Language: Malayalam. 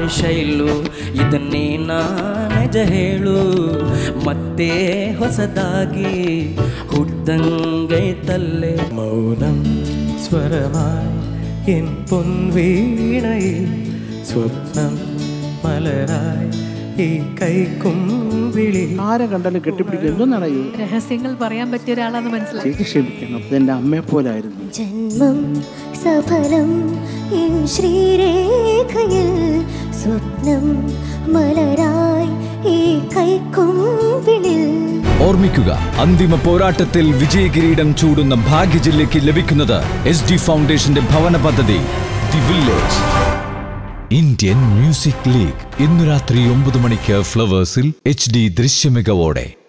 ಹರ್ಷ ಇಲ್ಲು ಇದನ್ನೇ ನಿಜ ಹೇಳು ಮತ್ತೆ ಹೊಸದಾಗಿ ಹುಟ್ಟಂಗೈತಲ್ಲೇ മൗനം സ്വരമായി എൻ പൊൻവീണയിൽ സ്വപ്നം മലരായി ഈ കൈക്കുമ്പിളി ആരെ കണ്ടാലും കെട്ടിപ്പിടിക്കും എന്തോന്നാണ് ഈ രഹസ്യങ്ങൾ പറയാൻ പറ്റിയ ഒരാളാന്ന് മനസ്സിലായി ചേച്ചി ക്ഷമിക്കണം അതെൻ്റെ അമ്മയെ പോലായിരുന്നു ജന്മം സഫലം എൻ ശ്രീരേഖയിൽ സ്വപ്നം മലരായി ഈ കൈക്കുമ്പിളിൽ ഓർമ്മിക്കുക അന്തിമ പോരാട്ടത്തിൽ വിജയകിരീടം ചൂടുന്ന ഭാഗ്യജില്ലയ്ക്ക് ലഭിക്കുന്നത് എസ് ഡി ഫൗണ്ടേഷന്റെ ഭവന പദ്ധതി the village Indian music league ഇന്നു രാത്രി ഒമ്പത് മണിക്ക് ഫ്ലവേഴ്സിൽ എച്ച് ഡി ദൃശ്യമികവോടെ